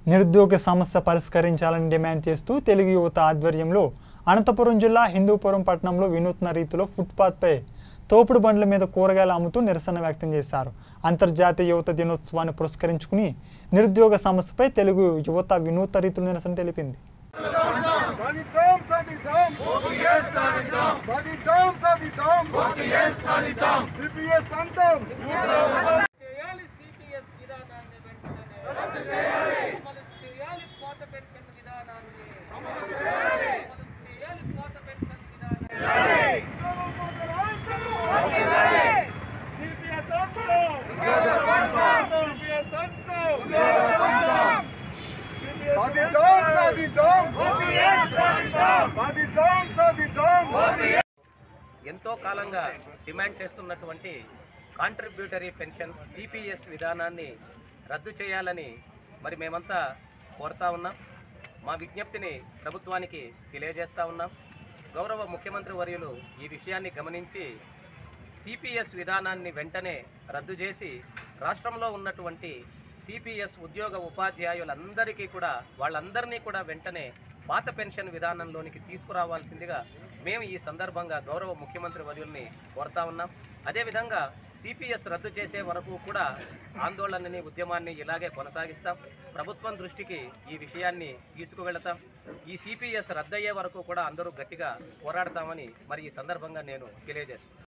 నిరుద్యోగ సమస్య పరిష్కరించాలని డిమాండ్ చేస్తూ తెలుగు యువత ఆధ్వర్యంలో అనంతపురం జిల్లా హిందూపురం పట్టణంలో వినూత్న రీతిలో ఫుట్పాత్పై తోపుడు బండ్ల మీద కూరగాయలు అమ్ముతూ నిరసన వ్యక్తం చేశారు అంతర్జాతీయ యువత దినోత్సవాన్ని పురస్కరించుకుని నిరుద్యోగ సమస్యపై తెలుగు యువత వినూత్న రీతిలో నిరసన తెలిపింది సాధిద్దాం సాధిద్దాం ఓపీఎస్ సాధిద్దాం సాధిద్దాం సాధిద్దాం ఓపీఎస్ సాధిద్దాం సిపిఎస్ అంతం చేయాలి సిపిఎస్ విధానాన్ని వెంటనే అమలు చేయాలి పాత పెన్షన్ విధానాన్ని అమలు చేయాలి చేయాలి పాత పెన్షన్ విధానాన్ని సిపిఎస్ అంతం సిపిఎస్ అంతం సాధిద్దాం సాధిద్దాం ఓపీఎస్ సాధిద్దాం సాధిద్దాం సాధిద్దాం ఎంతో కాలంగా డిమాండ్ చేస్తున్నటువంటి కాంట్రిబ్యూటరీ పెన్షన్ సిపిఎస్ విధానాన్ని రద్దు చేయాలని మరి మేమంతా కోరుతా ఉన్నాం మా విజ్ఞప్తిని ప్రభుత్వానికి తెలియజేస్తా ఉన్నాం గౌరవ ముఖ్యమంత్రి వర్యులు ఈ విషయాన్ని గమనించి సిపిఎస్ విధానాన్ని వెంటనే రద్దు చేసి రాష్ట్రంలో ఉన్నటువంటి సిపిఎస్ ఉద్యోగ ఉపాధ్యాయులందరికీ కూడా వాళ్ళందరినీ కూడా వెంటనే పాత పెన్షన్ విధానంలోనికి తీసుకురావాల్సిందిగా మేము ఈ సందర్భంగా గౌరవ ముఖ్యమంత్రి వర్యుల్ని కోరుతా ఉన్నాం అదేవిధంగా సిపిఎస్ రద్దు చేసే వరకు కూడా ఆందోళనని ఉద్యమాన్ని ఇలాగే కొనసాగిస్తాం ప్రభుత్వం దృష్టికి ఈ విషయాన్ని తీసుకువెళతాం ఈ సిపిఎస్ రద్దయ్యే వరకు కూడా అందరూ గట్టిగా పోరాడతామని మరి ఈ సందర్భంగా నేను తెలియజేస్తున్నాను